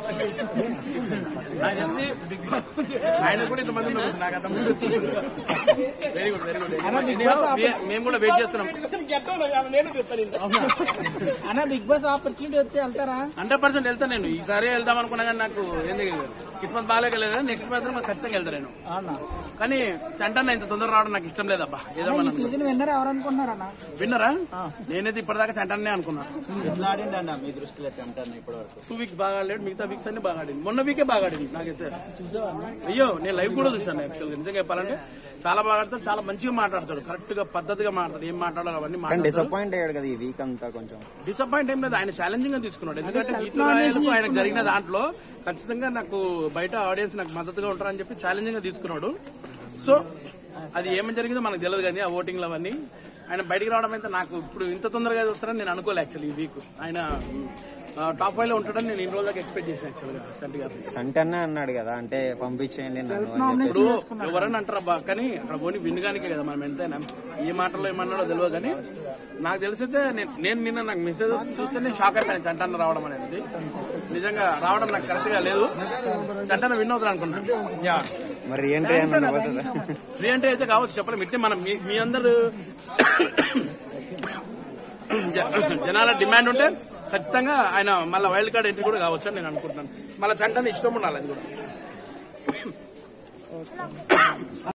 నాకు తెలిసి big boss ఆయన కూడా ఇంతమంది ఉన్నారు నాకు అంత ముందు వెరీ గుడ్ వెరీ గుడ్ మేము కూడా వెయిట్ చేస్తున్నాం అన్న బిగ్ బాస్ ఆపర్చునిటీ వస్తే వెళ్తారా హండ్రెడ్ పర్సెంట్ వెళ్తాను నేను ఈసారి వెళ్దాం అనుకున్నా కానీ నాకు ఏంది కిస్మత్ బాగాలేదు నెక్స్ట్ మాత్రం ఖచ్చితంగా వెళ్తాను నేను అవునా కానీ చంటన్న ఇంత తొందర రావడం నాకు ఇష్టం లేదబ్బా ఏదో ఈ మనం సీజన్ విన్నర్ ఎవరు అనుకుంటున్నారన్న విన్నరా నేనైతే ఇప్పటిదాకా చంటన్నే అనుకున్నా ఎట్లా ఆడిండి అన్న మీ దృష్టిలో చెంటాను ఇప్పటి వరకు టూ వీక్స్ బాగా ఆడలేడు మిగతా వీక్స్ అన్ని బాగా ఆడింది మొన్న వీకే బాగా ఆడింది నాకైతే అయ్యో నేను లైవ్ కూడా చూసాను యాక్చువల్గా నిజంగా చెప్పాలంటే చాలా బాగా ఆడతాడు చాలా మంచిగా మాట్లాడతాడు కరెక్ట్ గా పద్ధతిగా మాట్లాడతాడు ఏం మాట్లాడాలో అవన్నీ కానీ మాట్లాడతాడు డిసప్పాయింట్ అయ్యాడు కదా ఈ వీక్ అంతా కొంచెం డిసప్పాయింట్ ఏం లేదు ఆయన ఛాలెంజింగ్ గా తీసుకున్నాడు ఎందుకంటే గీతు రాయలకు ఆయనకు జరిగిన దాంట్లో ఖచ్చితంగా నాకు బయట ఆడియన్స్ నాకు మద్దతుగా ఉంటారని చెప్పి ఛాలెంజింగ్ గా తీసుకున్నాడు సో అది ఏమని జరిగిందో మనకు తెలియదు కానీ ఆ ఓటింగ్లు అవన్నీ ఆయన బయటికి రావడం అయితే నాకు ఇప్పుడు ఇంత తొందరగా వస్తారని నేను అనుకోలే యాక్చువల్లీ ఈ వీక్ ఆయన టాప్ ఫైవ్ లో ఉంటాడని నేను ఇన్ని రోజులు దాకా ఎక్స్పెక్ట్ చేసిన యాక్చువల్గా చంటి గారు చంటన్న అన్నాడు కదా అంటే పంపించేయండి నన్ను అని చెప్పి. ఇప్పుడు ఎవరన్నా అంటారా బా కానీ అక్కడ పోనీ వినగానికే కదా మనం ఎంతైనా ఏ మాటలో ఏమన్నాడో తెలియదు కానీ నాకు తెలిసితే నేను నేను నిన్న నాకు మెసేజ్ చూస్తే నేను షాక్ అయిపోయాను చంటన్న రావడం అనేది నిజంగా రావడం నాకు కరెక్ట్ గా లేదు చంటన్న విన్ అవుతాను అనుకున్నాను యా మరి ఏంటి అన్న పోతుందా ఫ్రీ అంటే అయితే కావచ్చు చెప్పలేం ఇట్టే మనం మీ- మీ అందరు జ- జనాల డిమాండ్ ఉంటే ఖచ్చితంగా ఆయన మళ్ళీ వైల్డ్ కార్డ్ ఎంట్రీ కూడా కావచ్చు అని నేను అనుకుంటున్నాను మళ్ళీ చంటని ఇష్టం ఉండాలి అది కూడా